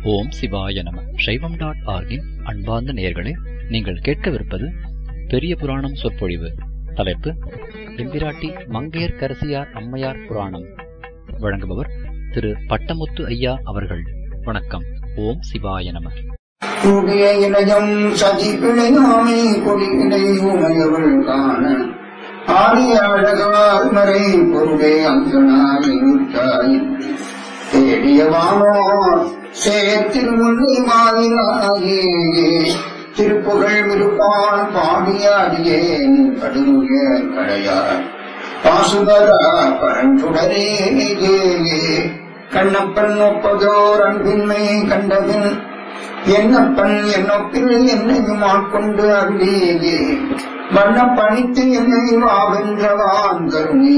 ஓம் சிவாய நம சைவம் டாட் ஆர்கின் அன்பார்ந்த நேயர்களே நீங்கள் கேட்கவிருப்பது பெரிய புராணம் சொற்பொழிவு தலைப்பு எம்பிராட்டி மங்கையர் கரசியார் அம்மையார் புராணம் வழங்குபவர் திரு பட்டமுத்து ஐயா அவர்கள் வணக்கம் ஓம் சிவாய நம கூடிய இளையம் சதி பிழையாமை கொடியிடை உமையவள் காண ஆடிய அழகார் மறை பொருளே அங்கனாய் தேடிய வானோர் சேத்தில் முன்னே மாதிராயே திருப்புகழ் விருப்பான் பாடிய அடியேன் கடுமுய கடையார் பாசுபதா பரஞ்சுடரே கண்ணப்பன் ஒப்பதோர் அன்பின்மை கண்டபின் என்னப்பன் என்னொப்பில் என்னையும் ஆட்கொண்டு அருளியே வண்ண பணித்து என்னை வாவென்றவான் கருணி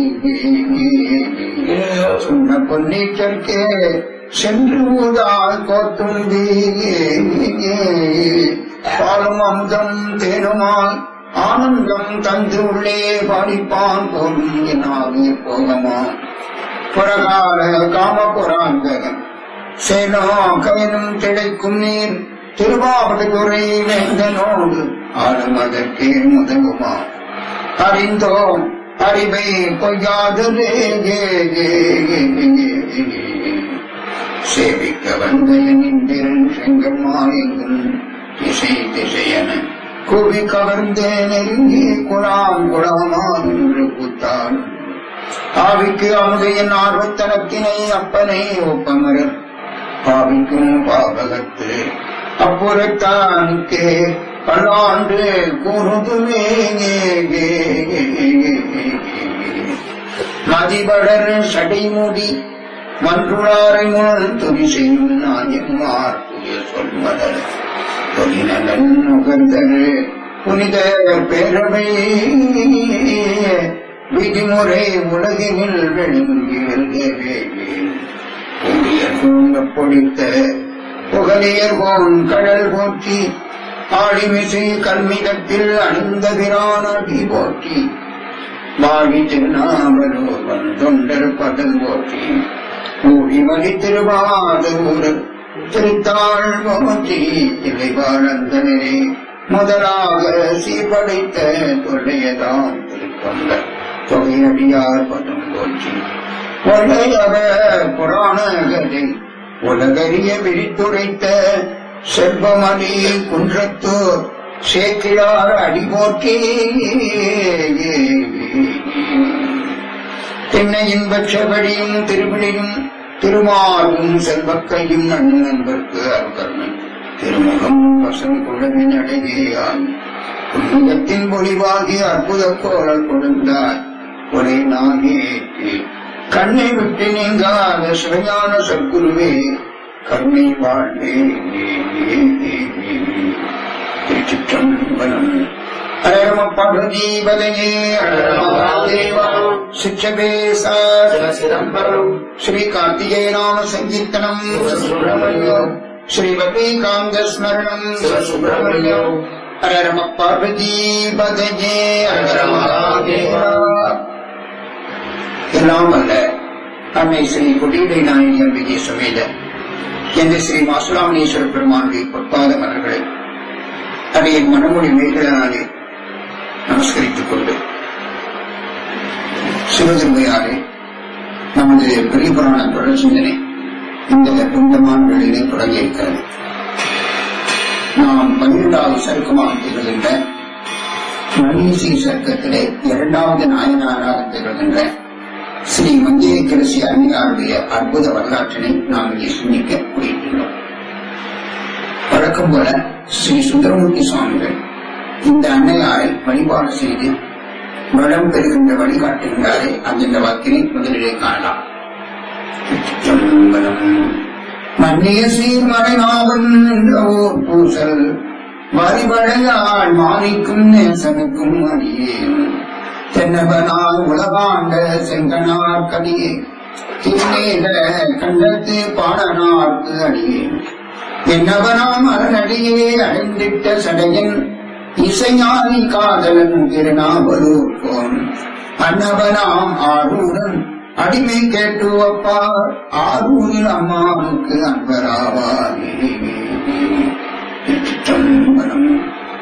சொன்ன பொன்னீச்சற்கே சென்று ஊதால் கோத்தும்பி பாலும் அமுதம் தேனுமாய் ஆனந்தம் தந்து உள்ளே பாடிப்பான் போலும் என்னாகிய போகமா புறகால காம புறாந்தகன் சேனோகனும் திளைக்கும் நீர் திருவாவடுதுறை வேந்தனோடு ஆளும் அதற்கே முதலுமா அறிந்தோம் அறிவை பொய்யாததே சேவிக்க வந்த என் செங்கம்மாயெங்கும் திசை திசையன குவி கவர்ந்தே நெருங்கி குழாம் குழாமா என்று கூத்தாள் ஆவிக்கு அமுதையின் ஆர்வத்தனத்தினை அப்பனை ஒப்பமரர் பாவிக்கும் பாவகத்து அப்புறத்தானுக்கே பல்லாண்டு கூறுதுமே மதிபடர் சடைமுடி மன்றுளாரை முன் துணி செய்யும் நாயன்மார் புதிய சொல்வதர் தொழிநலன் நுகர்ந்தர் புனித பேரவை விதிமுறை உலகினில் விளங்கியவே பொழித்த புகழியர் போன் கடல் போற்றி ஆழிமிசை கல்மிகத்தில் அணிந்த பிரானடி போற்றி வாழி திருநாவலூர் வந்தொண்டர் பதம் போற்றி ஊழிமணி திருவாதூர் திருத்தாள் போற்றி இலைவாழந்தனரே முதலாக சீர்படைத்த தொல்லையதாம் திருக்கொண்ட தொகையடியார் பதம் போற்றி ஒன்றையவ புராண கதை உலகறிய விரித்துரைத்த செல்வமணி குன்றத்தோர் சேக்கிழார் அடிபோற்றி திண்ணையின் பட்சபடியும் திருவிழியும் திருமாலும் செல்வக்கையும் நன்னு நண்பர்க்கு அருகர்ணன் திருமுகம் வசம் குழவின் அழகேயான் புண்ணியத்தின் பொலிவாகி அற்புத கோலல் கொடுந்தாய் ஒரே நாகே கண்ணை விட்டு நீங்காத சிவஞான சற்குருவே கருணை வாழ்வே திருச்சிற்றம்பலம் அரம பார்வதி பதையே சிச்சவே சிதம்பரம் ஸ்ரீ கார்த்திகே நாம சங்கீர்த்தனம் சுப்பிரமணியம் ஸ்ரீவதி காந்த ஸ்மரணம் சுப்பிரமணியம் அரம பார்வதி பதையே எல்லாம் அல்ல அன்னை ஸ்ரீ கொடியுடை நாயகன் விஜய சுமேத என்ற ஸ்ரீ மாசுலாமணீஸ்வர பெருமானுடைய பொற்பாத மலர்களை அதைய மனமொழி மேகலாலே நமஸ்கரித்துக் கொண்டு சிவதுர்மையாலே நமது பெரிய புராண தொடர் சிந்தனை இந்த புனிதமான வேளையிலே தொடங்கி இருக்கிறது நாம் பன்னிரெண்டாவது சருக்கமாக திகழ்கின்ற மணியசி சர்க்கத்திலே இரண்டாவது நாயனாராக திகழ்கின்ற ஸ்ரீ மஞ்சேகரசி அன்னையாருடைய அற்புத வரலாற்றினை நாம் இங்கே சிந்திக்க கூடியிருக்கிறோம் வழக்கம் போல ஸ்ரீ சுந்தரமூர்த்தி சுவாமிகள் இந்த அன்னையாரை வழிபாடு செய்து வளம் பெறுகின்ற வழிகாட்டுகின்றாரே அந்தந்த வாக்கினை முதலிலே காணலாம் மன்னிய சீர்மறைநாவன் என்ற ஓர் பூசல் வரிவழையாள் மாணிக்கும் நேசனுக்கும் அடியேன் தென்னவனார் உலகாண்ட செங்கனார் கடியே தீநேக கண்டத்து பாடனார்க்கு அடியே என்னவனாம் அரணடியே அடைந்திட்ட சடையன் இசைஞானி காதலன் திருநாவலூர் போன் அன்னவனாம் ஆரூரன் அடிமை கேட்டு அப்பார் ஆரூரில் அம்மாவுக்கு அன்பராவாரே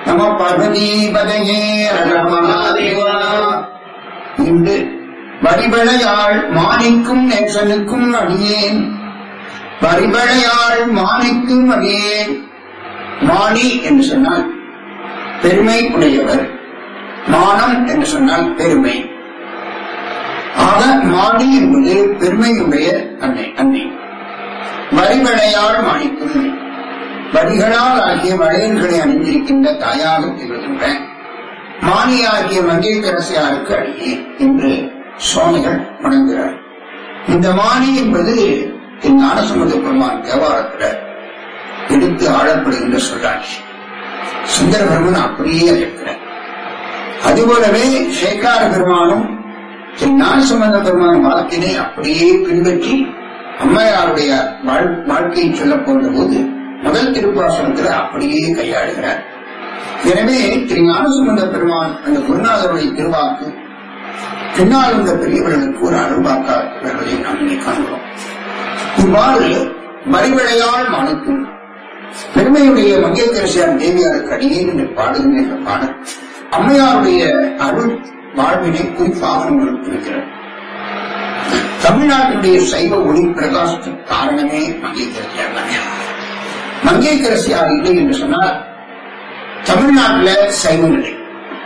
நம பார்வதீபதையே மகாதேவா இன்று வரிபளையாள் மாணிக்கும் நேசனுக்கும் அடியேன் வரிபளையாள் மாணிக்கும் அடியேன் மாணி என்று சொன்னால் பெருமை உடையவர் மானம் என்று சொன்னால் பெருமை ஆக மாணி என்பது பெருமையுடைய அன்னை அன்னை வரிவளையாள் மாணிக்கும் வரிகளால் ஆகிய வளையல்களை அணிந்திருக்கின்ற தாயாக திகழ்கின்ற மானியாகிய மங்கைக்கரசியாருக்கு அடியே என்று சுவாமிகள் வணங்குகிறார் இந்த மானி என்பது ஞானசமுத பெருமான் தேவாரத்தில் எடுத்து ஆளப்படுகின்ற சொல்றாட்சி சுந்தர பெருமன் அப்படியே இருக்கிறார் அதுபோலவே சேக்கார பெருமானும் ஞானசம்பந்த பெருமான் வாழ்க்கையை அப்படியே பின்பற்றி அம்மையாருடைய வாழ்- வாழ்க்கையை சொல்ல போன்ற போது முதல் திருப்பாசனத்தில் அப்படியே கையாளுகிறார் எனவே திரு ஞானசம்பந்த பெருமான் அந்த குருநாதருடைய திருவாக்கு பின்னால் உள்ள பெரியவர்களுக்கு ஒரு அருள்வாக்காக வருவதை நாம் இங்கே காண்கிறோம் இவ்வாறு மறிவிளையால் மாணிக்கும் பெருமையுடைய மங்கேக்கரசியார் தேவியாருக்கு அடியே என்று பாடுகின்ற இந்த பாடல் அம்மையாருடைய அருள் வாழ்வினை குறிப்பாக உங்களுக்கு இருக்கிறது தமிழ்நாட்டினுடைய சைவ ஒளி பிரகாசத்துக்கு காரணமே மங்கேக்கரசியார் தான் மங்கேக்கரசியார் இல்லை என்று சொன்னால் தமிழ்நாட்டில் சைவம் இல்லை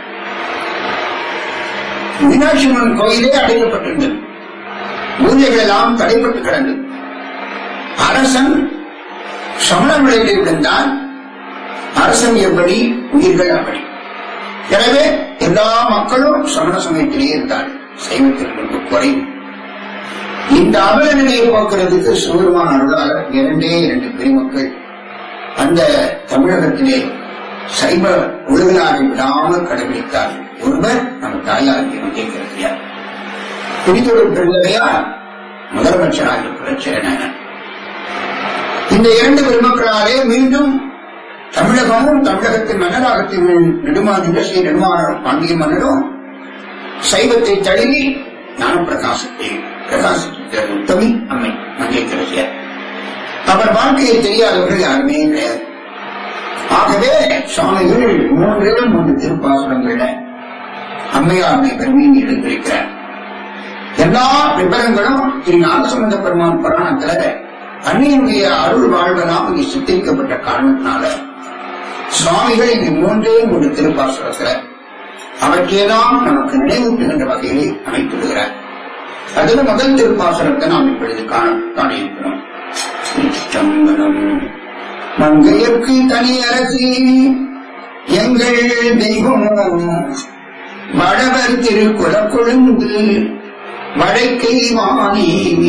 மீனாட்சி அம்மன் கோயிலே அடைக்கப்பட்டிருந்தது பூஜைகள் எல்லாம் தடைப்பட்டு கிடந்தது அரசன் சமண நிலையில் விழுந்தான் அரசன் எப்படி உயிர்கள் அப்படி எனவே எல்லா மக்களும் சமண சமயத்திலே இருந்தார்கள் சைவத்தில் ரொம்ப குறைவு இந்த அவல நிலையை போக்குறதுக்கு சிவருமான அருளால் இரண்டே இரண்டு பெருமக்கள் அந்த தமிழகத்திலே சைவ ஒழுகலாரை விடாமல் கடைபிடித்தார்கள் ஒருவர் நம்ம தாயார் கேட்கிறார் பிடித்தொடர் பிள்ளையார் முதலமைச்சராக புரட்சியர் இந்த இரண்டு பெருமக்களாலே மீண்டும் தமிழகமும் தமிழகத்தின் மன்னராகத்தின் நெடுமாநில ஸ்ரீ நெடுமாறன் பாண்டிய மன்னரும் சைவத்தை தழுவி ஞானப்பிரகாசத்தை பிரகாசித்த உத்தமி அம்மை மங்கேக்கரசியார் அவர் வாழ்க்கையை தெரியாதவர்கள் யாருமே கிடையாது ஆகவே சுவாமிகள் மூன்றிலும் மூன்று திருப்பாசுரங்கள அம்மையாருடைய பெருமையை எடுத்திருக்கிறார் எல்லா விவரங்களும் திரு ஞானசம்பந்த பெருமான் புராணத்துல அன்னையினுடைய அருள் வாழ்வெல்லாம் இங்கு சித்தரிக்கப்பட்ட காரணத்தினால சுவாமிகள் இங்கு மூன்றே மூன்று திருப்பாசுரத்துல அவற்றையெல்லாம் நமக்கு நினைவூட்டுகின்ற வகையிலே அமைத்துவிடுகிறார் அதில் முதல் திருப்பாசுரத்தை நாம் இப்பொழுது காண காண இருக்கிறோம் திருச்சிற்றம்பலம். மங்கையர்க்கு தனி அரசி எங்கள் தெய்வமும் வடவர் திரு குலக்கொழுந்து வடக்கை வாணி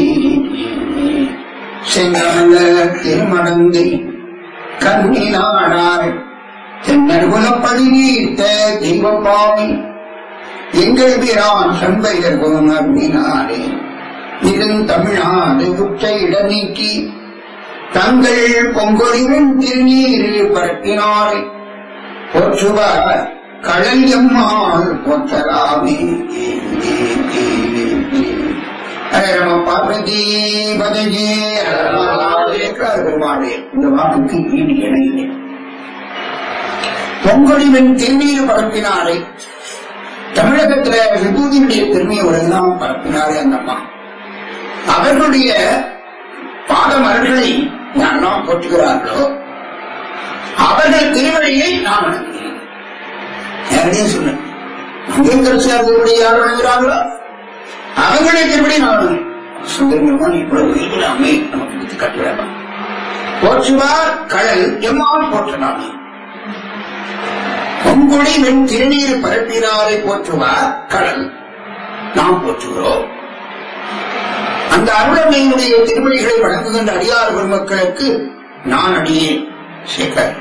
செங்கமல திருமடந்தை கண்ணினாடார் தென்னர் குலப்படி நீர்த்த தெய்வப்பாவை எங்கள் பிரான் செம்பையர் அருளினாரே இருந்தமிழ்நாடு உற்ற இட நீக்கி தங்கள் பொங்கொழிவின் திருநீர் பரப்பினாரை போற்றுவார் கடல் எம்மாள் போற்றலாமே ஹரே நம பார்வதி பதஜே பெருமாளே இந்த வாக்குக்கு ஈடு இணை இல்லை பொங்கொழிவின் திருநீர் பரப்பினாரை தமிழகத்துல விபூதியுடைய பெருமையை உலகெல்லாம் பரப்பினாரே அந்த அம்மா அவர்களுடைய பாதமலர்களை யாரெல்லாம் போற்றுகிறார்களோ அவர்கள் திருவழியை நான் வணங்குகிறேன் நேரடியாக சொன்னேன் அங்கேக்கரசியார்களுடைய யார் வணங்குகிறார்களோ அவங்களுடைய திருவடி நான் சுந்தரமான இவ்வளவு இல்லாமை நமக்கு எடுத்து காட்டுகிறார்கள் போற்றுவார் கடல் எம்மால் போற்றலாம் பொங்குடி வெண் திருநீர் பரப்பினாரை போற்றுவார் கடல் நாம் போற்றுகிறோம் அந்த அருளமையினுடைய திருமொழிகளை வழங்குகின்ற அடியார் பெருமக்களுக்கு நான் அடியேன் சேகர்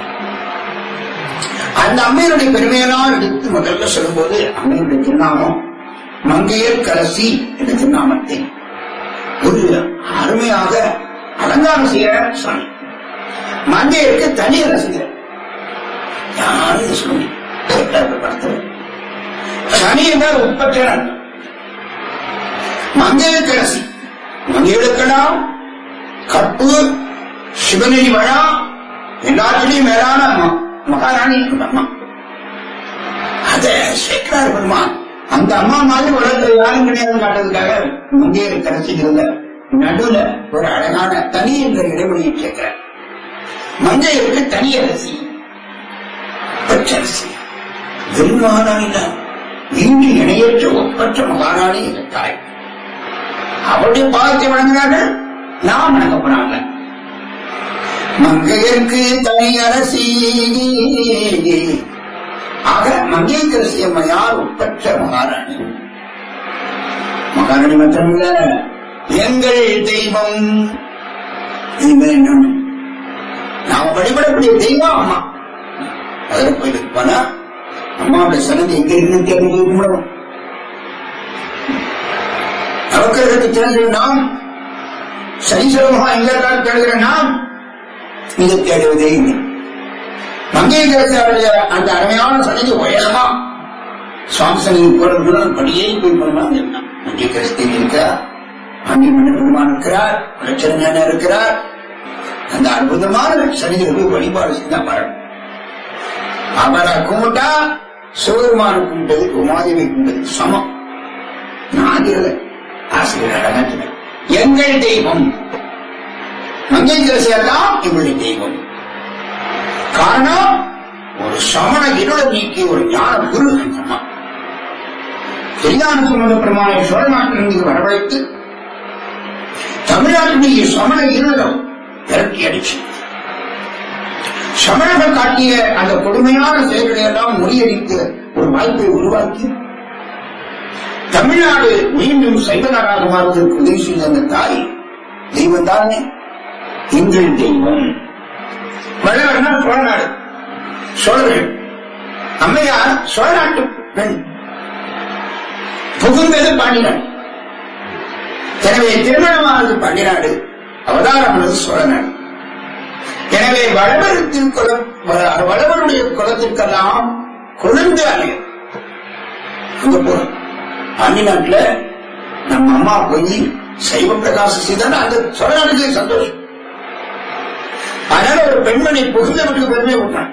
அந்த அம்மையினுடைய பெருமையெல்லாம் எடுத்து முதல்ல சொல்லும்போது அம்மையுடைய திருநாமம் மங்கையர் கரசி என்ற திருநாமத்தை ஒரு அருமையாக அலங்காரம் செய்ய சாமி மங்கையருக்கு தனி ரசிகர் யாரும் இதை சொல்லி படத்தில் சனி என்றால் உற்பத்தியர் மங்கையர்கரசி மங்கையர்களுக்கெல்லாம் கற்பு சிவநெறி வழா எல்லாத்திலையும் மேலான அம்மா மகாராணி அந்த அம்மா அத சேக்கரார் பெருமான் அந்த அம்மா மாதிரி உலகத்தில் யாரும் கிடையாது காட்டுறதுக்காக மங்கையர் கரைச்சிக்கிறத நடுவுல ஒரு அழகான தனி என்ற இடைவெளியை சேர்க்கிறார் மங்கையருக்கு தனி அரசி பச்சரசி வெறுமானாய் இன்று இணையற்ற ஒப்பற்ற மகாராணி என்ற தாய் அவருடைய பாதத்தை வழங்கினார்கள் நாம் வணங்க போறாங்க மங்கையருக்கு தனி அரசி ஆக மங்கையரசி அம்மையார் ஒப்பற்ற மகாராணி மகாராணி மட்டுமல்ல எங்கள் தெய்வம் இனிமேல் என்ன நாம் வழிபடக்கூடிய தெய்வம் அம்மா அதில் கோயிலுக்கு போனா அம்மாவுடைய சன்னதி எங்க இருந்து தேடி போய் கும்பிடணும் நவக்கிரகத்தை தேடுகிற நாம் சனீஸ்வரமாக எங்க இருக்காரு தேடுகிற நாம் இதை தேடுவதே இல்லை மங்கையரசியாருடைய அந்த அருமையான சன்னதி உயரமா சுவாமி சன்னதி போறதுக்குள்ள படியே போய் பண்ணலாம் என்ன மங்கையரசி இருக்கிறார் அங்கே பெருமான் இருக்கிறார் பிரச்சனை இருக்கிறார் அந்த அற்புதமான சன்னிதியை போய் வழிபாடு செஞ்சா வரணும் அவரை கும்பிட்டா சிவபெருமான கும்பிட்டது உமாதேவி கும்பிட்டது சமம் நான் இல்லை ஆசிரியர் அழகா சொன்னார். எங்கள் தெய்வம் மங்கை எல்லாம் எங்களுடைய தெய்வம் காரணம் ஒரு சமண இருளை நீக்கி ஒரு ஞான குரு அந்த அம்மா பெரியான சுமந்த பெருமானை சோழ நாட்டிலிருந்து வரவழைத்து தமிழ்நாட்டினுடைய சமண இருளம் விரட்டி அடிச்சு சமணர்கள் காட்டிய அந்த கொடுமையான செயல்களை எல்லாம் முறியடிக்க ஒரு வாய்ப்பை உருவாக்கி தமிழ்நாடு மீண்டும் சைவநாடாக மாறுவதற்கு உதவி செய்த அந்த தாய் தெய்வம் தானே எங்கள் தெய்வம் வல்லவர்னா சோழ நாடு சோழர்கள் அம்மையார் சோழ நாட்டு பெண் புகுந்தது பாண்டிநாடு எனவே திருமணமானது பாண்டிநாடு அவதாரமானது சோழ நாடு எனவே வளவர் திருக்குளம் வ- வளவருடைய குலத்திற்கெல்லாம் குழந்தை அலையும் அங்க போறோம் பாண்டிநாட்டுல நம்ம அம்மா போய் சைவ பிரகாசம் செய்தால் அந்த சோழ நாட்டுக்கு சந்தோஷம் அதனால ஒரு பெண்மணி புகுந்த வீட்டுக்கு பெருமை விட்டான்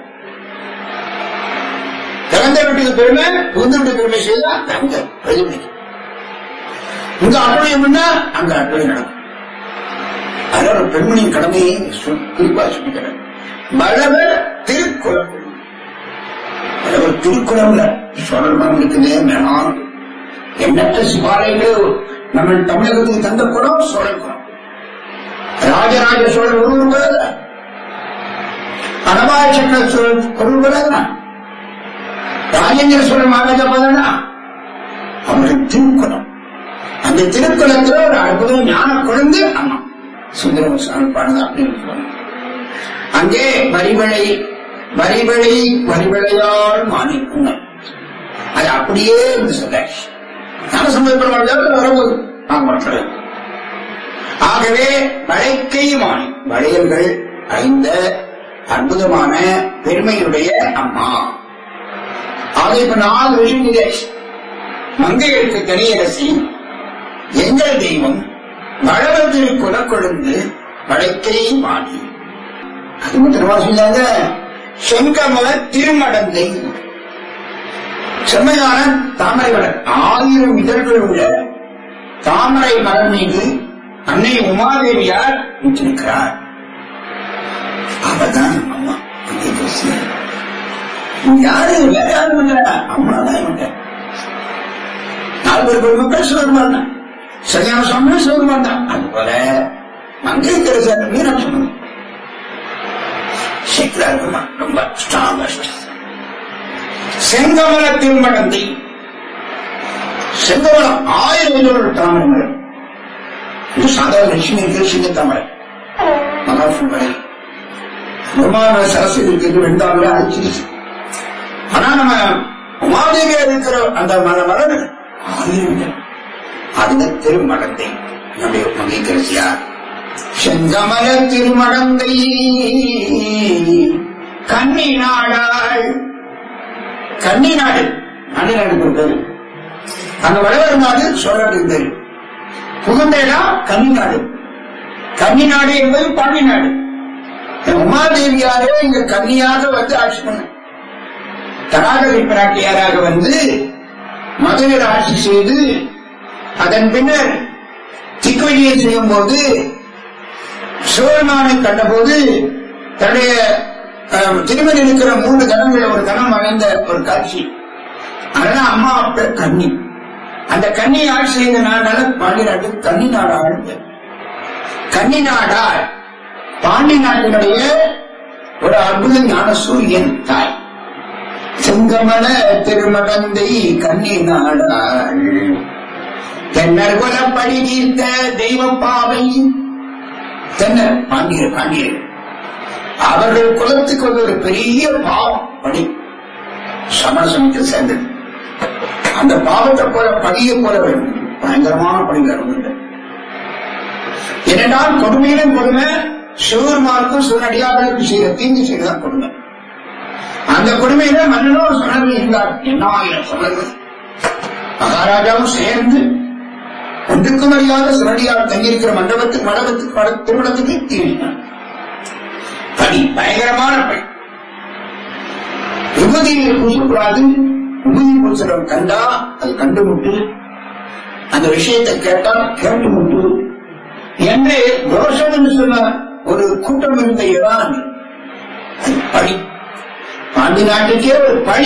திறந்த வீட்டுக்கு பெருமை புகுந்த வீட்டுக்கு பெருமை செய்தா அங்க பிரதிபலிக்கும் இங்க அட்டுழியம் பண்ணா அங்க அட்டுழியம் நடக்கும் அதனால ஒரு பெண்மணியின் கடமையை சொல்- குறிப்பா சொல்லிக்கிறேன் வளவர் திருக்குறள் வளவர் திருக்குறள்ல சோழர் மரங்களுக்குதே மேலான எண்ணற்ற சிவாலயங்கள் நம்ம தமிழகத்துக்கு தந்த குடம் சோழர் குடம் ராஜராஜ சோழர் ஒருவர் கூட அனபாய சக்கர சோழர் ஒருவர் கூட ராஜேந்திர சோழர் மகாராஜா பதனா அவருடைய திருக்குளம் அந்த திருக்குளத்துல ஒரு அற்புதம் ஞான குழந்தை அம்மா சுந்தரம் சாமி பாடுது அப்படின்னு சொல்லுவாங்க அங்கே வரிவளை வரிவளை வரிவளையால் மாணிக்குங்க அது அப்படியே இருந்து சொல்ல ஞான சம்பந்தப்பட்ட வரவு நான் பண்றேன் ஆகவே வளைக்கை மாணி வளையல்கள் ஐந்த அற்புதமான பெருமையுடைய அம்மா ஆக இப்ப நாலு விஷயங்களே மங்கைகளுக்கு தனியரசி எங்கள் தெய்வம் வளவது குலக்கொழுந்து வளைக்கை மாடி அது மட்டுமா சொன்னாங்க செங்கமல திருமடந்தை செம்மையான தாமரை மலர் ஆயிரம் இதழ்கள் உள்ள தாமரை மலர் மீது அன்னை உமாதேவியார் வீற்றிருக்கிறார் அவர்தான் அம்மா புதிய தேசியர் யாரு வேற யாரும் இல்ல அம்மா தான் இவங்க நாலு பேர் பெருமை பேர் சிவருமான் தான் சரியான சொன்ன சிவருமான் தான் அது போல மங்கை தெரிசார் மீனாட்சி அம்மன். சக்தியா இருக்குமா ரொம்ப ஸ்ட்ராங்கஸ்ட் செங்கமல திருமணந்தை செங்கமலம் ஆயிரம் இதழ் தாமரை மலர் இது சாதாரண லட்சுமி இருக்கு சிங்க தாமரை மகாலட்சுமி விமான சரஸ்வதி இருக்கு ரெண்டாவது அழிச்சிருச்சு ஆனா நம்ம உமாதேவியா இருக்கிற அந்த மல மலர் ஆயிரம் இதழ். அந்த திருமணத்தை நம்முடைய மங்கைக்கரசியார் செங்கமல திருமணந்தை கன்னி நாடாள் கன்னி நாடு கன்னி நாடு பேரு அங்க வளவர் நாடு சோழருக்கு பேரு புகுந்த இடம் கன்னி நாடு கன்னி நாடு என்பது பாண்டி நாடு இந்த உமா மகாதேவியாரே இங்க கன்னியாக வந்து ஆட்சி பண்ண தடாகவி பிராட்டியாராக வந்து மதுரையில் ஆட்சி செய்து அதன் பின்னர் திக்வழியை செய்யும் போது சிவபெருமானை கண்டபோது தன்னுடைய அஹ், திருமணி இருக்கிற மூன்று கணங்கள் ஒரு கணம் அடைந்த ஒரு காட்சி அதனால அம்மா அப்ப கன்னி அந்த கன்னி ஆட்சி செய்த நாடால பாண்டி நாட்டு கன்னி நாடு ஆழ்ந்த கன்னி நாடார் பாண்டி நாட்டினுடைய ஒரு அற்புத ஞான சூரியன் தாய் செங்கமல திருமடந்தை கன்னி நாடாள் தென்னர் குலப்படி தீர்த்த தெய்வ பாவை தென்னர் பாண்டியர் பாண்டியர் அவர்கள் குலத்துக்கு வந்து ஒரு பெரிய பாவம் படி சமரசமத்தில் சேர்ந்தது அந்த பாவத்தை போல படிய போல வேண்டும் பயங்கரமான படிகள் உண்டு ஏனென்றால் கொடுமையிலும் கொடுமை சிவருமாருக்கும் சிவனடியார்களுக்கும் செய்த தீங்கு செய்ததான் கொடுமை அந்த கொடுமையில மன்னனோ சணர்கள் இருந்தார் என்ன ஆயிரம் சணர்கள் மகாராஜாவும் சேர்ந்து ஒன்றுக்கும் அறியாத சிவனடியார் தங்கியிருக்கிற மண்டபத்துக்கு மண்டபத்துக்கு பட- திருமணத்துக்கு தீவினார் படி பயங்கரமான படி விபூதியை பூசக்கூடாது விபூதி பூசுறவர் கண்டா அது கண்டுமுட்டு அந்த விஷயத்தை கேட்டால் கேட்டு முட்டு என்று தோஷம் என்று சொன்ன ஒரு கூட்டம் இருந்த இடம் அது பழி பாண்டி நாட்டுக்கே ஒரு பழி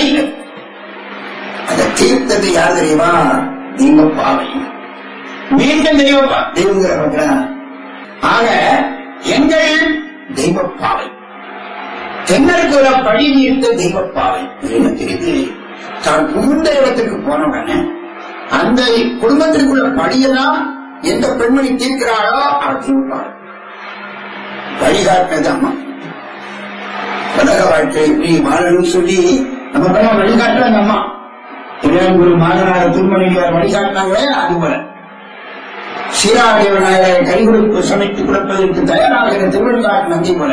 அதை தீர்த்தது யார் தெரியுமா தெய்வ பாவை மீண்டும் தெய்வ தெய்வங்கிற ஆக எங்கள் தெய்வ பாவை தென்னற்குல பழி தீர்த்த தெய்வ பாவை என்ன தெரியுது தான் புகுந்த இடத்துக்கு போன உடனே அந்த குடும்பத்திற்குள்ள பழியெல்லாம் எந்த பெண்மணி தீர்க்கிறாளோ அவள் தீர்ப்பாள் வழிகாட்டினது அம்மா உலக வாழ்க்கை இப்படி வாழணும்னு சொல்லி நமக்கெல்லாம் வழிகாட்டுறாங்க அம்மா இளையங்குரு மாதனார திருமணியார் வழிகாட்டினாங்களே அது போல சீராதேவ நாயகர் கைகுறிப்பு சமைத்து கொடுப்பதற்கு தயாராகிற திருவள்ளுவர் நந்தி போல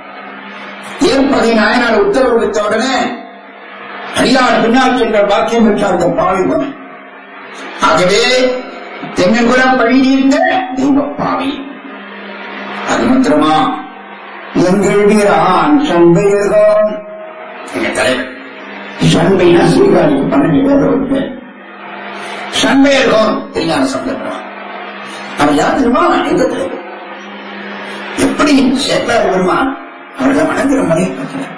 ஏற்பகை நாயனார் உத்தரவு கொடுத்த உடனே அடியார் பின்னால் சென்ற பாக்கியம் பெற்ற அந்த பாவி போல ஆகவே தென்னங்குலம் பழி நீர்ந்த தெய்வ பாவி அது மாத்திரமா எங்கள் வீரான் சண்பையர்கான் எங்க தலைவர் சண்பைனா ஸ்ரீகாரிக்கு பன்னெண்டு பேர் இருக்கு சண்பையர்கான் தெரியாத சந்தர்ப்பம் அவர் யார் தெரியுமா எங்க தலைவர் எப்படி சேட்டார் வருமா அவர்களை வணங்குற மாதிரி பார்க்கிறேன்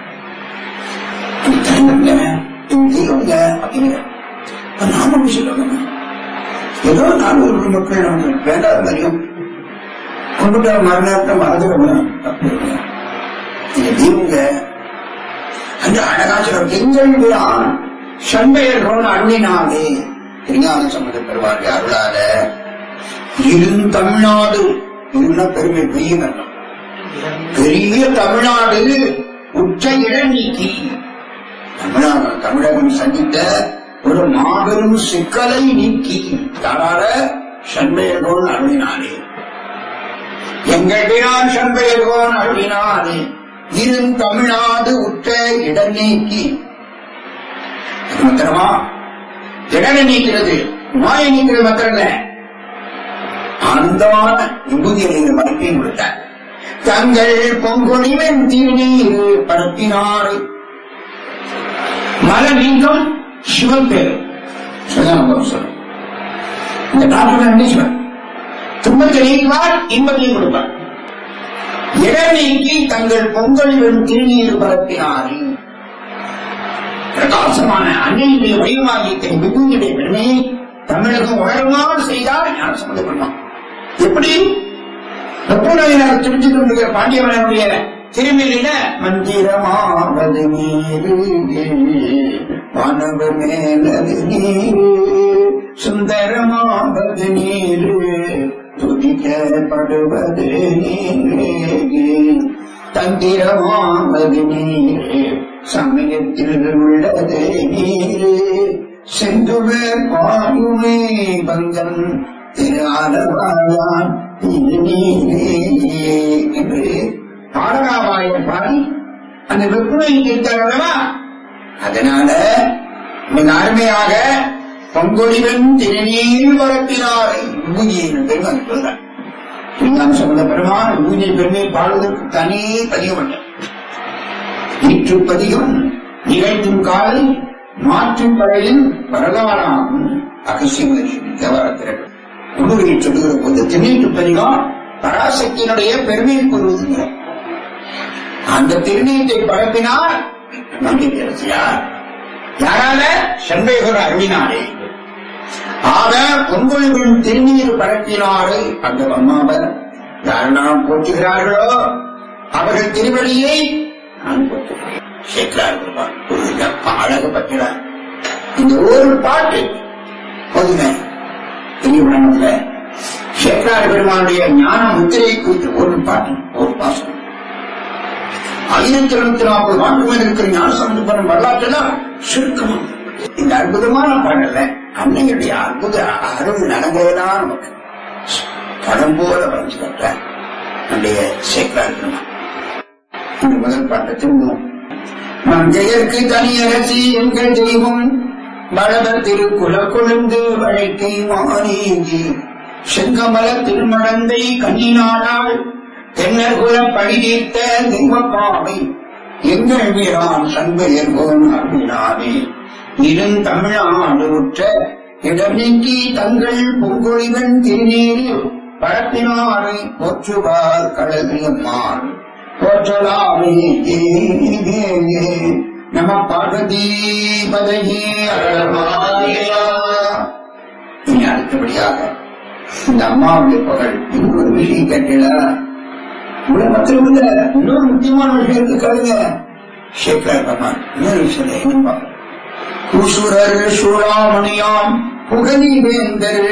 தலைவருங்க தெய்வங்க அப்படின்னு இப்ப நாம விஷயம் ஏதோ நானூறு மக்கள் நமக்கு வேண்டாத மாதிரியும் கொண்டுட்ட மரணத்தை மறந்துடுவேன் நீங்க தெய்வங்க அந்த அழகா சொல்ற எங்கள் விழான் சண்பையர்களோடு அருளினாலே திருஞான சம்பந்த பெறுவார்கள் அருளால இருந்தமிழ்நாடு இருந்த பெருமை பெரிய கண்டம் பெரிய தமிழ்நாடு உச்ச இடம் நீக்கி தமிழக தமிழகம் சந்தித்த ஒரு மாபெரும் சிக்கலை நீக்கி தாராள சண்பையர்கோன் அருளினாரே எங்கள் வீரான் சண்பையர்கோன் அருளினாரே இரு தமிழ்நாடு உற்ற இடம் நீக்கி அது மாத்திரமா இடனை நீக்கிறது நோயை நீக்கிறது மாத்திரம் இல்ல அந்தான விபூதியை நீங்க மறுப்பையும் கொடுத்தார் தங்கள் பொங்கொழிவன் திருநீர் பரப்பினார் மல நீங்கம் சிவன் பேரு சிவதானந்தம் சொல்லும் இந்த டாக்டர் சிவன் துன்பத்தை நீக்குவார் இன்பத்தையும் கொடுப்பார் இடம் நீக்கி தங்கள் பொங்கலிவன் திருநீர் பரப்பினார் பிரகாசமான அன்னையுடைய வடிவமாகிய விபூதியுடைய பெருமையை தமிழகம் உணர்வால் செய்தால் ஞான சம்பந்தம் பண்ணலாம் எப்படி வெப்பநாயனார் தெரிஞ்சு கொண்டிருக்கிற பாண்டியவனுடைய திருமேலில மந்திரமாவது நீரு வானவர் மேலது நீரு சுந்தரமாவது நீரு துதிக்கப்படுவது நீரே தந்திரமாவது நீரு சமயத்தில் உள்ளது நீரு செந்துவர் பாயுமே பங்கம் திரு ஆலவாயான் என்று பாடகாவாய பாடி அந்த வெப்பனை இருக்கிறவா அதனால மிக அருமையாக பொங்கொழிவன் திருநீர் பரப்பினார் பூஜையின் பெருமான் சொல்றார் விஞ்ஞான சம்பந்த பெருமான் பூஜை பெருமை பாடுவதற்கு தனி பதிவு பண்ண நூற்றுப்பதிகம் நிகழ்த்தும் காலை மாற்றும் பழையின் வரலாறாகும் அகசிய மகிழ்ச்சி தேவாரத்திற்கு உள்ளூரில் சொல்லுகிற போது திருநீட்டு பதிகம் பராசக்தியினுடைய பெருமையை கூறுவதுங்கிறார் அந்த திருநீட்டை பரப்பினார் நம்பி பேசியார் யாரால செம்பைகுர அருளினாரே ஆக பொங்கல்களின் திருநீர் பரப்பினாரை அந்த அம்மாவர் யாரெல்லாம் போற்றுகிறார்களோ அவர்கள் திருவடியை நான் போற்றுகிறேன் சேர்க்கிறார் பெருமாள். ஒரு அப்பா அழகு பற்கிறார் இந்த ஒரு பாட்டு போதுமே திருவிழாவில் சேக்கரார் பெருமானுடைய ஞான முத்திரை குறித்து ஒரு பாட்டு ஒரு பாசனம் ஆயிரத்தி இருநூத்தி நாற்பது ஆண்டுகள் இருக்கிற ஞானசம்பந்த படம் வரலாற்றெல்லாம் சுருக்கமா இந்த அற்புதமான பாடல்ல அன்னையுடைய அற்புத அருள் நடந்ததெல்லாம் நமக்கு படம் போல வரைஞ்சு கட்ட நம்முடைய சேக்கரார் பெருமான் இந்த முதல் பாட்டை திரும்புவோம் மங்கையர்க்கு தனியரசி எங்கள் தெய்வம் பரத திருக்குல கொழுந்து வழைக்கை மானேங்கி செங்கமல திருமடந்தை கண்ணினாடாள் தென்னர் குல பழிதீர்த்த தெய்வப்பாவை எங்கள் வீரான் சண்பெயர் போன் அருளினாவே இருந்தமிழாண்டு உற்ற இடம் நீக்கி தங்கள் பொங்கொழிவன் திருநீரில் பரப்பினாரை போற்றுவார் கழகியம்மாள் போற்றலாமே நம பார்வதி பதகி இனி அடுத்தபடியாக இந்த அம்மாவுடைய புகழ் இன்னொரு விஷயம் கேட்டீங்களா உலகத்தில் உள்ள இன்னொரு முக்கியமான விஷயம் இருக்கிறதுங்க சேக்கர் பகவான் இன்னொரு விஷயம் என்னப்பா குசுரர் சூழாமணியாம் புகழி வேந்தர்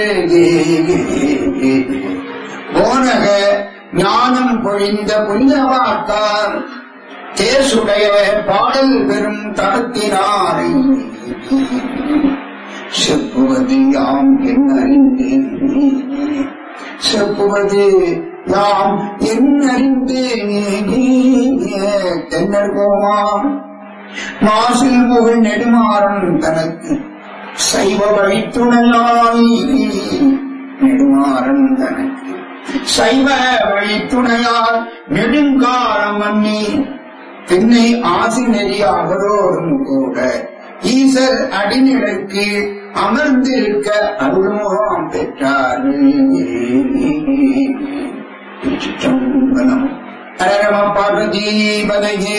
போனக ஞானம் பொழிந்த புனிதவாத்தார் தேசுடைய பாடல் பெறும் தரத்தினாரை செப்புவது யாம் என்னறிந்தேன் செப்புவது யாம் என்னறிந்தேனே தென்னர் கோமான் மாசில் புகழ் நெடுமாறன் தனக்கு சைவ வழித்துணையாய் நெடுமாறன் தனக்கு சைவ வழித்துணையால் நெடுங்காலம் மன்னி பின்னை ஆசி நெறியாகலோடும் கூட ஈசர் அடிநிலைக்கு அமர்ந்திருக்க அருள்முகம் பெற்றார்கள் திருச்சிற்றம்பலம் அரரம பார்வதி பதையே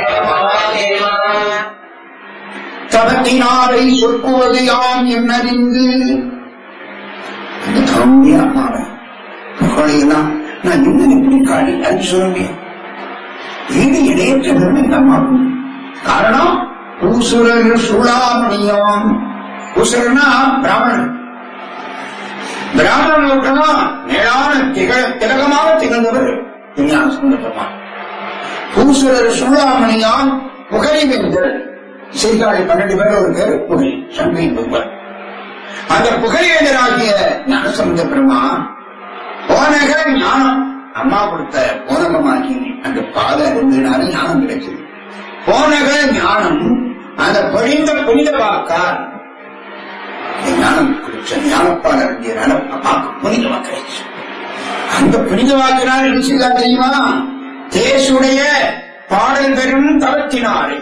தவத்தினாரை சொற்புவது யாம் என்னறிந்து அந்த தவமிய அம்மாவை புகழையெல்லாம் நான் இன்னும் இப்படி காட்டிட்டான்னு சொல்லுங்க வீடு இடையற்ற பெருமை இந்த அம்மாவுக்கு காரணம் பூசுரர் சூழாமணியம் பூசுரர்னா பிராமணன் பிராமணர்களுக்கெல்லாம் மேலான திகழ திலகமாக திகழ்ந்தவர் விஞ்ஞான சுந்தரமா பூசுரர் சூழாமணியான் புகழி வெந்தர் சீர்காழி பன்னெண்டு பேர் ஒரு பேர் புகழி சங்கை புகழ் அந்த புகழேந்தராகிய ஞானசமுத பெருமா போனக ஞானம் அம்மா கொடுத்த போனகமாகி அந்த பாத இருந்ததுனால ஞானம் கிடைச்சது போனக ஞானம் அந்த பொழிந்த புனித வாக்கார் ஞானம் குறிச்ச ஞானப்பாளர் அம்மாவுக்கு புனித வாக்களிச்சு அந்த புனித வாக்கினால் என்ன செய்தார் தெரியுமா தேசுடைய பாடல் பெறும் தளத்தினாரை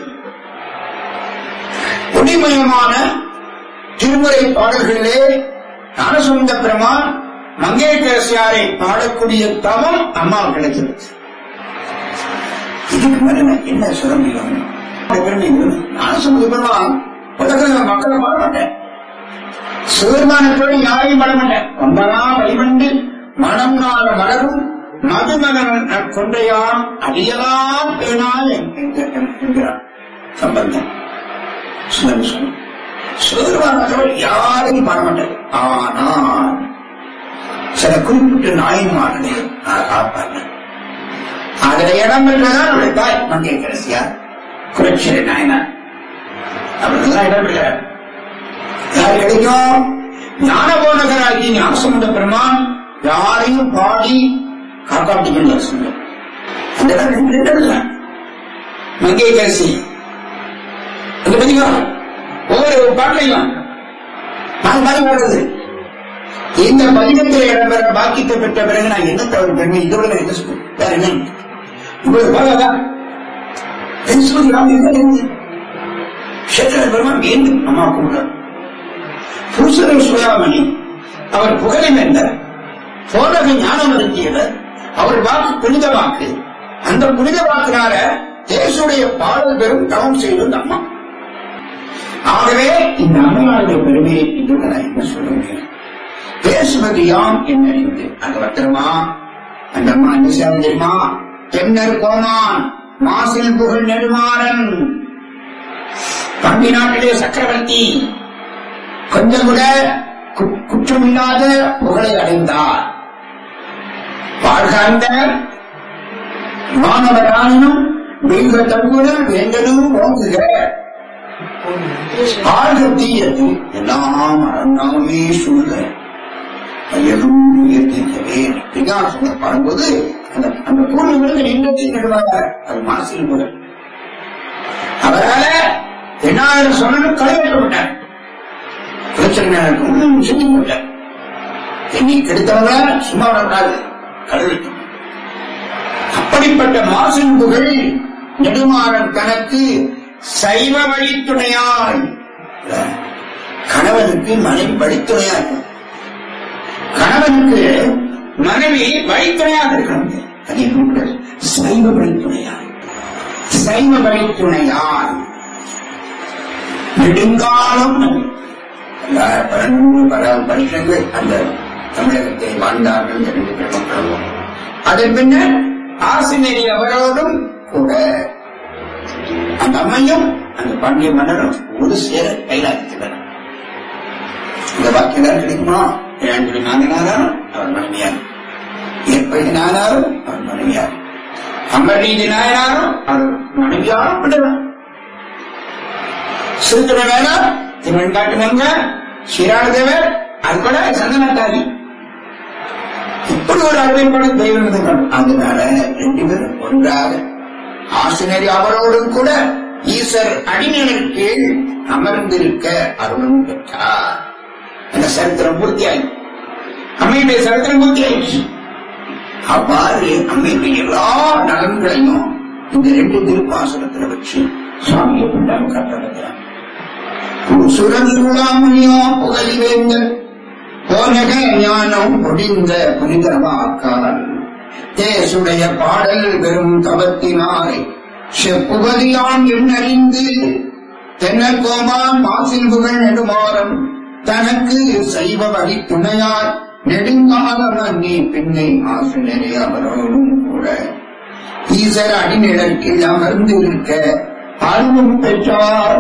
ஒளிமயமான திருமுறை பாடல்களிலே ஞானசுந்த பெருமான் மங்கேற்கரசியாரை பாடக்கூடிய தவம் அம்மாவுக்கு கிடைத்தது இதுக்கு மேல நான் என்ன சொல்ல முடியும் ஞானசுந்த பெருமான் உலக மக்களை பாட மாட்டேன் சிவருமானத்தோடு யாரையும் பாட மாட்டேன் ஒன்பதா வழிவண்டு மனம் நாள் மலரும் மதுமகன் கொண்டையான் அடியலாம் பேணால் என்கிறார் சம்பந்தம் சிவருமானத்தோடு யாரையும் பாட மாட்டேன் ஆனால் சில குறிப்பிட்ட நாயன்மார்களே நான் காப்பாற்றேன் அதுல இடம் பெற்றதான் அவருடைய தாய் மங்கை கடைசியார் குலச்சிறை நாயனார் அவர்களெல்லாம் இடம் பெற்ற யார் கிடைக்கும் ஞானபோனகராகி ஞானசமுத பெருமான் யாரையும் பாடி காப்பாற்றிக்கொண்டு சொன்னார் அந்த இடம் ரெண்டு இடம் இல்ல மங்கை கரிசி அந்த பதிவா ஒவ்வொரு பாட்டையும் நான் மாதிரி வருது இந்த பதினத்தில் இடம்பெற பாக்கியத்தை பெற்ற பிறகு நான் என்ன தவறு பெருமை இதோட என்ன சொல்லுவேன் வேற என்ன உங்களுக்கு போதாதா பேசுவதெல்லாம் என்ன சேத்திர பெருமான் மீண்டும் அம்மா கூப்பிடுறார் பூசர சுயாமணி அவர் புகழை வென்றார் போதக ஞானம் நடத்தியவர் அவர் வாக்கு புனித வாக்கு அந்த புனித வாக்கினால தேசுடைய பாடல் பெரும் தவம் செய்வது அம்மா ஆகவே இந்த அம்மையாருடைய பெருமையை இன்று நான் என்ன சொல்ல முடியும் பேசுவது யாம் என்னறிந்து அந்த பத்திரமா அந்த அம்மா என்ன செய்ய தெரியுமா தென்னர் கோமான் மாசில் புகழ் நெடுமாறன் பண்டி நாட்டிலே சக்கரவர்த்தி கொஞ்சம் கூட கு- குற்றமில்லாத புகழை அடைந்தார் வாழ்கார்ந்த மாணவரானும் வெல்க தங்குதல் வேண்டலும் ஓங்குக ஆழ்க தீயது எல்லாம் அறநாமே சூழ எதுவும் உயர்த்திக்கவே விகாசத்தை பாடும்போது அந்த அந்த பூர்வங்களுக்கு நின்றத்தை நடுவாங்க அது மனசில் முதல் அவரால எண்ணாயிரம் சொன்னது களைவேற்றப்பட்டார் பிரச்சனை ஒன்றும் செஞ்சு போட்டார் என்னை கெடுத்தவங்க சும்மா விடக்கூடாது கழுவிட்டும் அப்படிப்பட்ட மாசின் புகழ் நெடுமாறன் தனக்கு சைவ வழித்துணையாய் கணவனுக்கு மனைவி வழித்துணையாய் கணவனுக்கு மனைவி வழித்துணையாக இருக்கணும் அது என்ன சைவ வழித்துணையாய் சைவ வழித்துணையாய் நெடுங்காலம் எல்லா பல பல வருஷங்கள் அந்த தமிழகத்தை வாழ்ந்தார்கள் என்று பெருமக்களும் அதன் பின்னர் ஆசினரி அவரோடும் கூட அந்த அம்மையும் அந்த பாண்டிய மன்னரும் ஒரு சேர கைலாசித்தனர் இந்த வாக்கியம் கிடைக்குமா ஏழு நாங்கனாரும் அவர் மனைவியார் ஏற்பது நானாரும் அவர் மனைவியார் அம்பரீதி நாயனாரும் அவர் மனைவியாரும் விடுவார் சிறுத்திர வேளார் திருவெண்காட்டு மங்க ஸ்ரீராமதேவர் அது கூட சந்தனத்தாரி இப்படி ஒரு அறிவிப்படும் தெய்வம் இருந்தவர்கள். அதனால ரெண்டு பேரும் ஒன்றாக ஆசிரியர் அவரோடும் கூட ஈசர் அடிநிழல் கீழ் அமர்ந்திருக்க அருளும் பெற்றார் அந்த சரித்திரம் பூர்த்தியாயி அம்மையுடைய சரித்திரம் பூர்த்தியாயிடுச்சு அவ்வாறு அம்மையுடைய எல்லா நலன்களையும் இந்த ரெண்டு திருப்பாசனத்துல வச்சு சுவாமியை கொண்டாங்க காட்டுறாங்க சுரந்துடாமையா புகழி வேந்தர் போனக ஞானம் முடிந்த புனிதமாக்கால் தேசுடைய பாடல் பெரும் தவத்தினாய் செப்புகதியான் எண்ணறிந்து தென்னல் கோமான் மாசில் புகழ் நெடுமாறம் தனக்கு சைவ வழி துணையார் நெடுங்காலம் அன்னி பின்னை ஆசிரியரே அவரோடும் கூட ஈசர் அடிநிழற்கில் அமர்ந்து இருக்க அருளும் பெற்றார்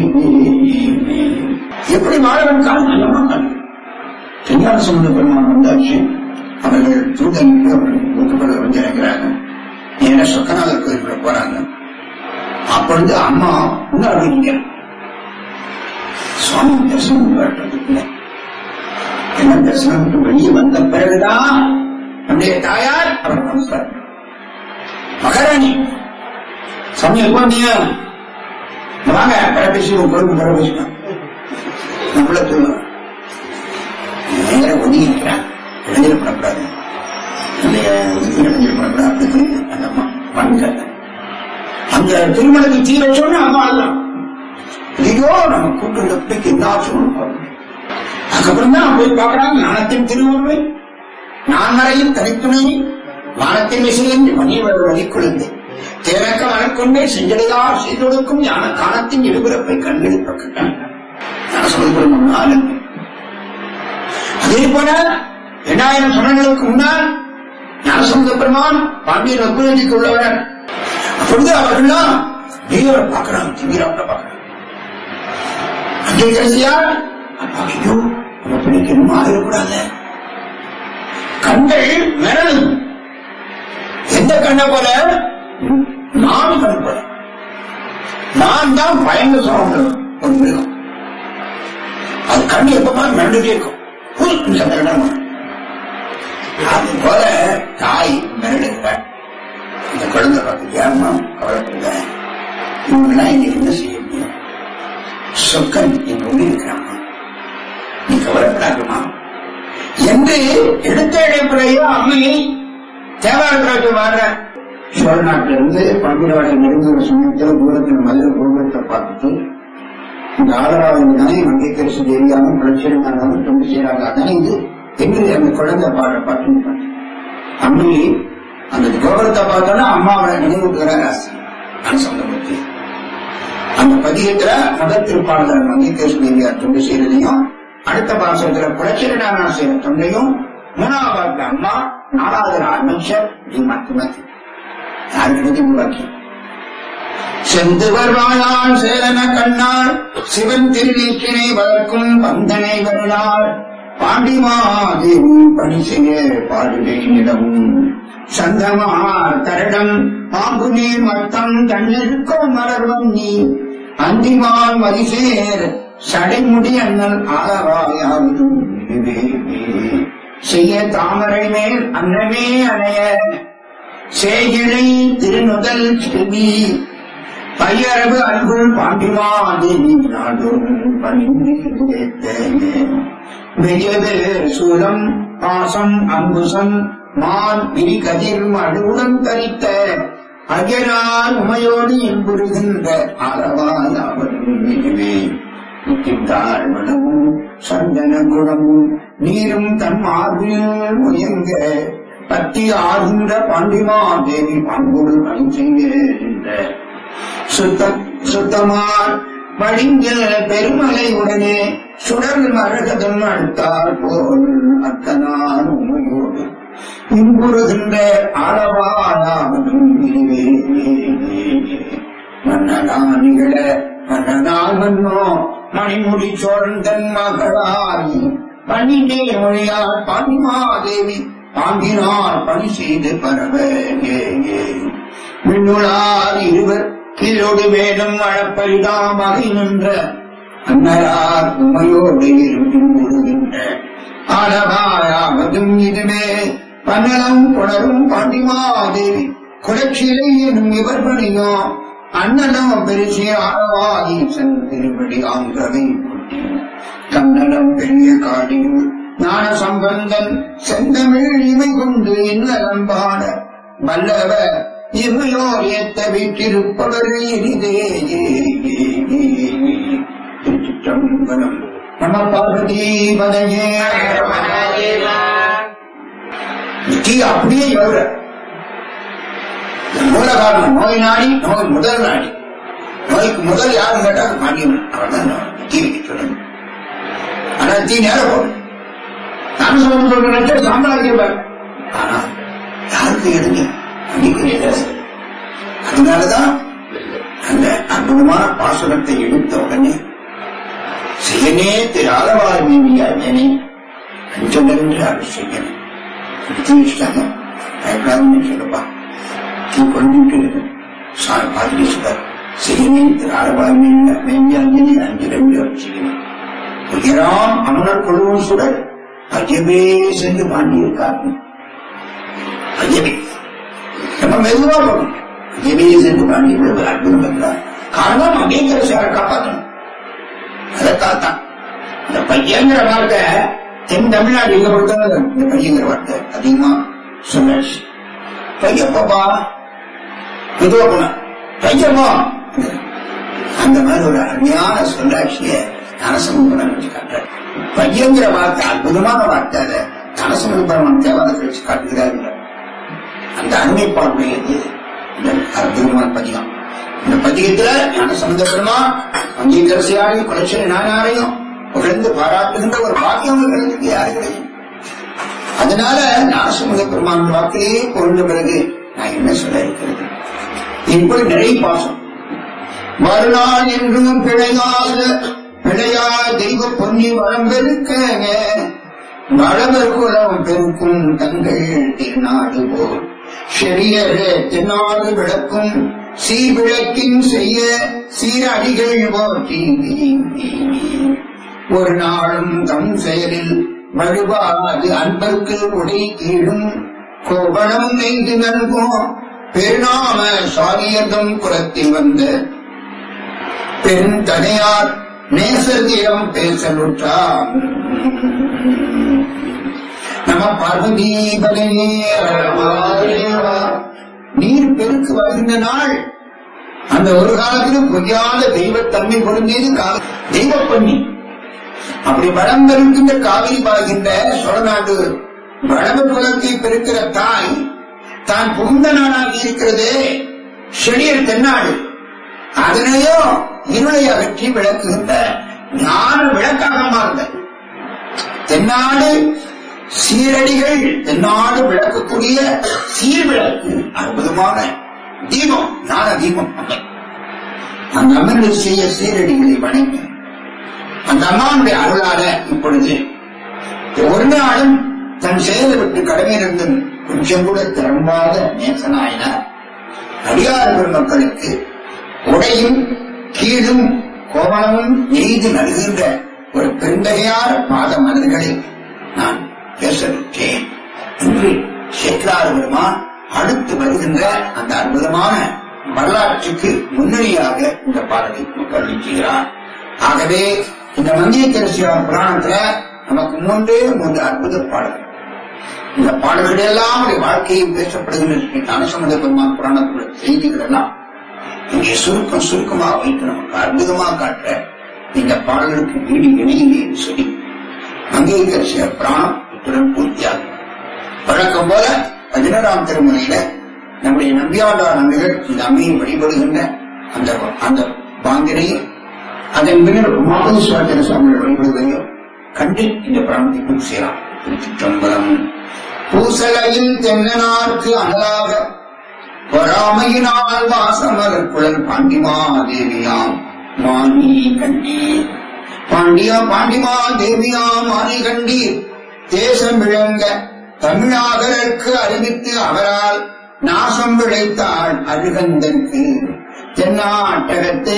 எப்படி வாழவன் காரணம் தென்னாடு சம்பந்த பெருமான் வந்தாச்சு அவர்கள் தூதனுக்கு அவர்கள் கூட்டுப்பட வந்திருக்கிறாங்க நேர சொக்கநாதர் கோயிலுக்குள்ள போறாங்க அப்பொழுது அம்மா முன்னாடி நிற்கிறாங்க சுவாமி தரிசனம் காட்டுறதுக்குள்ள என்ன தரிசனம் விட்டு வெளியே வந்த பிறகுதான் நம்முடைய தாயார் அவர் நமஸ்காரம் மகாராணி சாமி எப்போ வந்தீங்க வாங்க பரபேசி உங்களுக்கு பரபேசினா நம்மள தூங்க நேர ஒதுங்கி இருக்கிறான் இளைஞர் பண்ணக்கூடாது இளைஞர் பண்ணக்கூடாது அந்த அம்மா பண்ணுங்க அந்த திருமணத்துக்கு தீ வச்சோன்னு அம்மா அல்லாம் ஐயோ நம்ம கூட்டு பிடிக்கு என்ன சொல்லணும் அதுக்கப்புறம் தான் போய் பார்க்கறாங்க ஞானத்தின் திருவுருவை நான் வரையும் தனித்துணை வானத்தின் விசையின் மணி வழிக்குழுந்து தேனக்க வழக்கொண்டே செஞ்சடையார் செய்தொடுக்கும் ஞான காலத்தின் எழுபிறப்பை கண்களில் பக்கத்தான் நான் சொல்வது முன்னால் அதே போல இரண்டாயிரம் சொன்னங்களுக்கு முன்னால் ஞானசமுத பெருமான் பாண்டியன் வக்குலதிக்கு உள்ளவர் அப்பொழுது அவர்கள்லாம் தெய்வரை பார்க்கிறாங்க திவீராட்ட பார்க்கிறாங்க அங்கே கடைசியா அப்பா ஐயோ நம்ம பிள்ளைக்கு இன்னும் ஆகிடக்கூடாது கண்கள் மிரளும் எந்த கண்ணை போல நான் கண் போல நான் தான் பயந்து சொல்ற ஒரு மிருகம் அது கண்ணு எப்பமா மிரண்டுட்டே இருக்கும் புல் இந்த மிரடணும் அது போல தாய் மிரடுகிறார் இந்த குழந்தை பார்த்து ஏமா கவலைப்படுங்க இவங்கெல்லாம் இங்க என்ன செய்ய முடியும் சொக்கன் எங்க உள்ள இருக்கிறான் நீ கவலைப்படாதுமா என்று எடுத்த இடைப்புறையோ அம்மையை தேவாரத்தில் வாடுற சோழ நாட்டில இருந்து பண்டிவாடை நெருங்குற சமயத்துல தூரத்துல மதுரை கோபுரத்தை பார்த்துட்டு இந்த ஆளவாதம் தானே மங்கைக்கரசு தேவியாகவும் பிரச்சனையாகவும் தொண்டு செய்யறாங்க அதானே இது என்று அந்த குழந்தை பாட பாட்டு அப்படி அந்த கோபுரத்தை பார்த்தோன்னா அம்மாவை நினைவுகிறார் அனுசந்தமூர்த்தி அந்த பதிகத்துல முதல் திருப்பாளர் மங்கைக்கரசு தேவியார் தொண்டு செய்யறதையும் அடுத்த பாசத்துல புரட்சிகளான செய்யற தொண்டையும் மூணாவது அம்மா நாலாவது அமைச்சர் மத்துமதி யாருக்கு உருவாக்கி செந்து வருவாயால் சேரன கண்ணாள் சிவன் திருநீக்கினை வளர்க்கும் பந்தனை வருநாள் பாண்டிமாதேவி பணி செய்ய பாடுகையிடம் சந்தமார் தரடம் பாம்பு நீர் மத்தம் தன்னிருக்கும் மலர்வம் நீ அந்திமால் மதிசேர் சடைமுடி அண்ணல் ஆளவாயாவது செய்ய தாமரை மேல் அன்னமே அணைய சேகிழை திருநுதல் செவி பையரவு அன்புள் பாண்டிமாதேவி நாடும் வெயது சூலம் பாசம் அங்குசம் மான் விரி கதிர் மடுவுடன் தரித்த அஜரால் உமையோடு இன்புறுகின்ற அளவாயாவதும் இதுவே முக்கித்தாள் மனமும் சந்தன குணமும் நீரும் தன் மார்பில் முயங்க பத்தி ஆகின்ற பாண்டிமா தேவி பண்புடு பணி செய்கின்ற சுத்தம் சுத்தமார் வடிங்கில் பெருமலை உடனே சுடர் மரகதம் அடுத்தால் போல் அத்தனான் உமையோடு இன்புறுகின்ற அளவானாவதும் இதுவே மன்னனா நிகழ மன்னனால் மன்னோ மணிமுடி சோழன் தன் மகளாய் பணிந்தே மொழியால் பாண்டிமாதேவி பாங்கினார் பணி செய்து பரவ விண்ணுளார் இருவர் கீழோடு வேடம் அழப்பரிதாமாக நின்ற அன்னரார் உமையோடு இருக்கின்ற ஆளவாயாவதும் இதுவே பன்னலம் புணரும் பாண்டிமாதேவி குலச்சிலை எனும் இவர் பணியோ அண்ணனம் பெருசிய ஆளவாதீசன் திருப்படி ஆங்கவை கண்ணனம் பெரிய காடியூர் ஞான சம்பந்தன் செந்தமிழ் இவை கொண்டு இன்னலம் பாட வல்லவ இமையோர் ஏத்த வீட்டிருப்பவர் இனிதே திருச்சிற்றம்பலம் நம பார்வதி பதையே தீ அப்படியே எவ்வள மூல காரணம் நோய் நாடி நோய் முதல் நாடி நோய்க்கு முதல் யாரும் கேட்டா மாண்டியன் அவன் தான் தீ வைக்க சொல்லணும் ஆனா தீ நேரம் போடும் நான் சொல்ல சொல்றேன் சாம்ராஜ்யம் ஆனா யாருக்கு எதுங்க அப்படிங்கிறது அதனாலதான் அந்த அற்புதமான பாசனத்தை எடுத்த உடனே செய்யனே திரு ஆலவாரமேனியானே அஞ்சம் நிறைந்த அருள் செய்யணும் எடுத்துட்டாங்க பயப்படாதுன்னு சொல்லப்பா தீ கொண்டு சாமி பாதிரி சொல்றார் செய்யனே திரு ஆலவாரமேனியானே அஞ்சு ரெண்டு அருள் செய்யணும் உயராம் அமரர் கொள்வோம் சுடர் ஐயமே சென்று பாண்டியிருக்காரு ஐயமே நம்ம மெதுவா போகணும் ஐயமே சென்று பாண்டியிருக்கிறது அற்புதம் என்றார் காரணம் அப்படிங்கிற சாரை காப்பாற்றணும் அதைத்தான் அந்த பையங்கிற வார்த்தை தென் தமிழ்நாடு எங்க பொறுத்தவரை இந்த பையங்கிற வார்த்தை அதிகமா சொன்னாச்சு பையப்பா மெதுவா போன பையமா அந்த மாதிரி ஒரு அருமையான சொல்லாட்சிய தனசமுபரம் வச்சு காட்டுறாரு பையங்கிற வார்த்தை அற்புதமான வார்த்தை அதை தனசமுபரம் தேவாதத்தை வச்சு காட்டுகிறாரு அந்த அருமைப்பாடுடையது இந்த அற்புதமான பதிகம் இந்த பதிகத்துல ஞான சம்பந்த பெருமா அங்கீகரசியாரையும் குலச்சரி நானாரையும் புகழ்ந்து பாராட்டுகின்ற ஒரு பாக்கியம் அவர்களுக்கு யாரு கிடையாது அதனால ஞானசம்பந்த பெருமான் வாக்கிலேயே பொருந்த பிறகு நான் என்ன சொல்ல இருக்கிறது இப்படி நிறைய பாசம் மறுநாள் என்றும் பிழையாத பிழையா தெய்வ பொன்னி வளம் பெருக்க வளவர் குலம் பெருக்கும் தங்கள் திருநாடு போல் செடியர தென்னாடு விளக்கும் சீர்விளக்கின் செய்ய சீரடிகள் போற்றி ஒரு நாளும் தம் செயலில் வலுவாது அன்பர்க்கு உடை கீழும் கோபணம் நெய்து நல்கோ பெருநாம சாரியதம் குலத்தில் வந்த பெருந்தனையார் நேசத்திடம் பேசலுற்றாம் நம பார்வதி பலே நீர் பெருக்கு வருகின்ற நாள் அந்த ஒரு காலத்திலும் பொய்யாத தெய்வத்தன்மை பொருந்தியது கா- தெய்வப் பண்ணி அப்படி வளம் பெருக்கின்ற காவிரி பாய்கின்ற சோழநாடு வளவு குலத்தை பெருக்கிற தாய் தான் புகுந்த நாடாகி இருக்கிறதே செழியர் தென்னாடு அதனையோ இருளை அகற்றி விளக்குகின்ற ஞான விளக்காக மாறுத தென்னாடு சீரடிகள் தென்னாடு விளக்கக்கூடிய சீர்விளக்கு அற்புதமான தீபம் ஞான தீபம் அம்மை அந்த அம்மனுடைய செய்ய சீரடிகளை வணங்கி அந்த அம்மாவுடைய அருளால இப்பொழுது ஒரு நாளும் தன் செயலை விட்டு கடமையிலிருந்து கொஞ்சம் கூட திரும்பாத நேசனாயினார் அடியார் பெருமக்களுக்கு உடையும் கீழும் கோவணமும் எய்து நல்கின்ற ஒரு பெருந்தகையார் பாத மலர்களை நான் பேசவிட்டேன் என்று சேக்கலார் பெருமான் அடுத்து வருகின்ற அந்த அற்புதமான வரலாற்றுக்கு முன்னணியாக இந்த பாடலை கல்விக்கிறார் ஆகவே இந்த மந்தியக்கரசியார் புராணத்துல நமக்கு மூன்றே மூன்று அற்புத பாடல்கள் இந்த பாடல்கள் எல்லாம் அவருடைய வாழ்க்கையில் பேசப்படுகின்ற ஞானசம்பந்த பெருமான் புராணத்துடைய செய்திகள் எல்லாம் இங்கே சுருக்கம் சுருக்கமாக வைத்து நமக்கு அற்புதமாக காட்டுற இந்த பாடல்களுக்கு வீடு இணையிலே என்று சொல்லி மந்தியக்கரசியார் புராணம் இத்துடன் பூர்த்தியாகும் வழக்கம் போல பதினோராம் திருமுறையில நம்முடைய நம்பியாண்டார் நம்பிகள் இந்த அம்மையை வழிபடுகின்ற அந்த அந்த பாங்கினை அதன் பின்னர் உமாபதீஸ்வரர் சுவாமிகள் வழிபடுவதையும் கண்டு இந்த பிராணத்தை பூர்த்தி செய்யலாம் திருச்சிற்றம்பலம் பூசலையில் தென்னனார்க்கு அனலாக பொறாமையினால் வாசமலர் குழல் பாண்டிமா தேவியாம் மாணி கண்டீர் பாண்டியா பாண்டிமா தேவியா மாணி கண்டீர் தேசம் விளங்க தமிழாகருக்கு அறிவித்து அவரால் நாசம் விளைத்தாள் அருகந்தற்கு தென்னாட்டகத்தே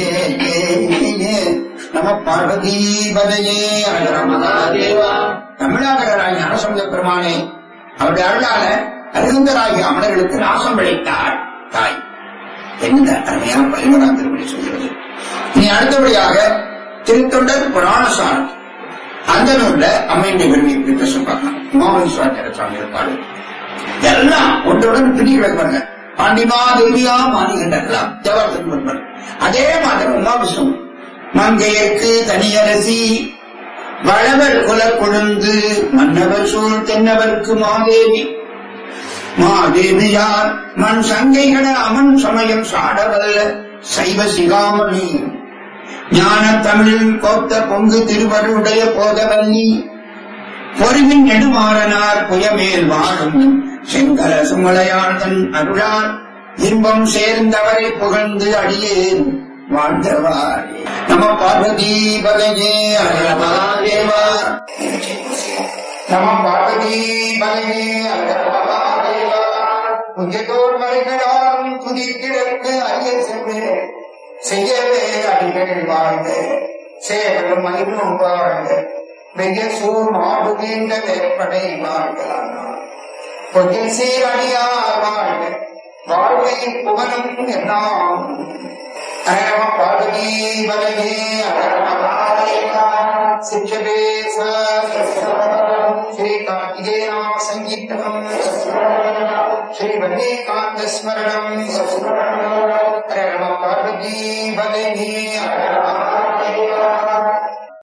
நம பார்வதீபதையே அழகமதாதேவா தமிழாகராய் ஞானசமுத பெருமானே அவருடைய அருளால அருகந்தராகிய அமரர்களுக்கு நாசம் விளைத்தாள் தாய் என்ன அருமையான பதிமூணாம் திருமணி சொல்கிறது இனி அடுத்தபடியாக திருத்தொண்டர் புராணசாரம் அந்த நூல்ல அம்மையுடைய பெருமையை பற்றி பேச பார்க்கலாம் உமாமேஸ்வர சுவாமி பாடு எல்லாம் ஒன்றுடன் பிடி கிடப்பாங்க பாண்டிமா தேவியா மாணிகண்டெல்லாம் தேவாரத்தின் முன்பர் அதே மாதிரி உமாவிஷ்ணு மங்கையர்க்கு தனியரசி வளவர் குல கொழுந்து மன்னவர் சூழ் தென்னவர்க்கு மாதேவி மாதேவியார் மண் சங்கைகட அமன் சமயம் சாடவல்ல சைவ சிகாமணி ஞான தமிழில் கோத்த பொங்கு திருவருடைய போதவல்லி பொறிவின் நெடுமாறனார் புயமேல் வாழும் செங்கல சுமலையாள் தன் அருளால் இன்பம் சேர்ந்தவரை புகழ்ந்து அடியேன் வாழ்ந்தவார் நம பார்வதி பலையே அழகமாதேவா நம பார்வதி பலையே அழகமாதேவா புஞ்சத்தோர் மறைகளாலும் துதிக்கிடக்கு அரிய செவ்வே செய்யவே அடிகள் வாழ்க சேவலும் மயிலும் வாழ்க வெய்ய சூர் மாடுகின்ற வேற்படை வாழ்கலாம் கொஞ்சம் சீரணியார் வாழ்க வாழ்வை புகழும் எல்லாம் அரணம பார்வதி வலையே சிற்றவே ஸ்ரீ கார்த்திகேயா சங்கீதம் ஸ்ரீ வல்லிகாந்த ஸ்மரணம் அரணம பார்வதி வலையே